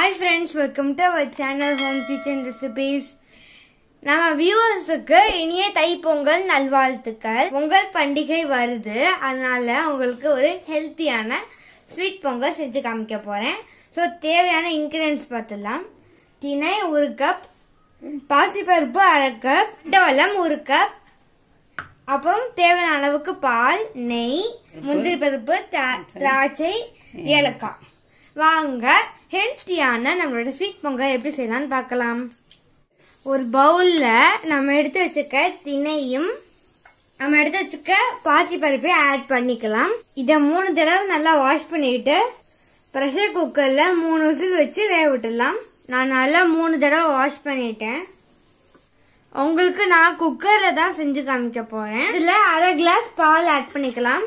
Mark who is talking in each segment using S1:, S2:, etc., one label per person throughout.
S1: hi friends welcome to our channel home kitchen recipes நம்ம வியூவர்ஸுக்கு இனிய தைப்பொங்கல் நல்வாழ்த்துக்கள் பொங்கல் பண்டிகை வருது அதனால உங்களுக்கு ஒரு ஹெல்த்தியான ஸ்வீட் பொங்கல் செஞ்சு காமிக்க போறேன் ஸோ தேவையான இன்கிரியன்ஸ் பார்த்துடலாம் திணை ஒரு கப் பாசிப்பருப்பு அரை கப் வளம் ஒரு கப் அப்புறம் தேவையான அளவுக்கு பால் நெய் முந்திரி பருப்பு தா- திராட்சை ஏலக்காய் வாங்க ஹெல்த்தியான நம்மளோட ஸ்வீட் பொங்கல் எப்படி செய்யலாம்னு பார்க்கலாம் ஒரு பவுல்ல நம்ம எடுத்து வச்சுக்க திணையும் நம்ம எடுத்து வச்சுக்க பாசி பருப்பையும் ஆட் பண்ணிக்கலாம் இதை மூணு தடவை நல்லா வாஷ் பண்ணிட்டு ப்ரெஷர் குக்கர்ல மூணு விசில் வச்சு வேக விட்டுடலாம் நான் நல்லா மூணு தடவை வாஷ் பண்ணிட்டேன் உங்களுக்கு நான் குக்கர்ல தான் செஞ்சு காமிக்க போறேன் இதுல அரை கிளாஸ் பால் ஆட் பண்ணிக்கலாம்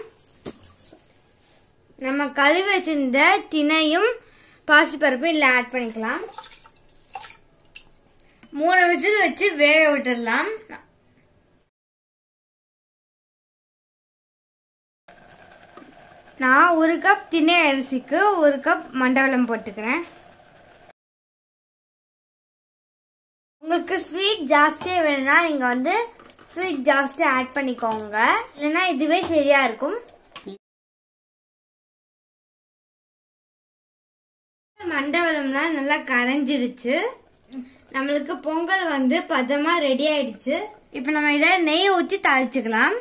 S1: நம்ம கழுவி வச்சிருந்த திணையும் பாசிப்பருப்பும் இதுல ஆட் பண்ணிக்கலாம் மூணு விசில் வச்சு வேக விட்டுடலாம் நான் ஒரு கப் திணை அரிசிக்கு ஒரு கப் மண்டவளம் போட்டுக்கிறேன் உங்களுக்கு ஸ்வீட் ஜாஸ்தியா வேணும்னா நீங்க வந்து ஸ்வீட் ஜாஸ்தி ஆட் பண்ணிக்கோங்க இல்லைன்னா இதுவே சரியா இருக்கும் மண்டவளம்லாம் நல்லா கரைஞ்சிருச்சு நம்மளுக்கு பொங்கல் வந்து பதமா ரெடி ஆயிடுச்சு இப்போ நம்ம இதை நெய் ஊத்தி தாளிச்சுக்கலாம்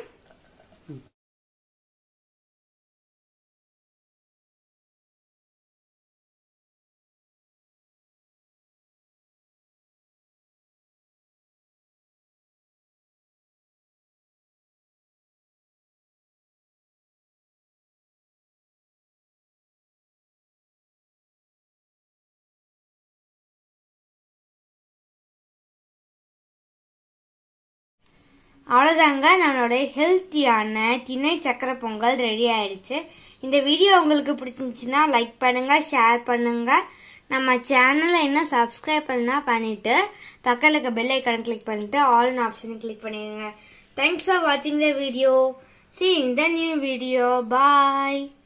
S1: அவ்வளோதாங்க நம்மளோட ஹெல்த்தியான திணை சக்கரை பொங்கல் ரெடி ஆயிடுச்சு இந்த வீடியோ உங்களுக்கு பிடிச்சிருந்துச்சுன்னா லைக் பண்ணுங்க ஷேர் பண்ணுங்க நம்ம சேனலை இன்னும் சப்ஸ்கிரைப் பண்ணா பண்ணிட்டு பக்கத்தில் இருக்க பெல் ஐக்கான கிளிக் பண்ணிட்டு ஆல் ஆப்ஷன் கிளிக் பண்ணிடுங்க தேங்க்ஸ் ஃபார் வாட்சிங் த வீடியோ சி இந்த நியூ வீடியோ பாய்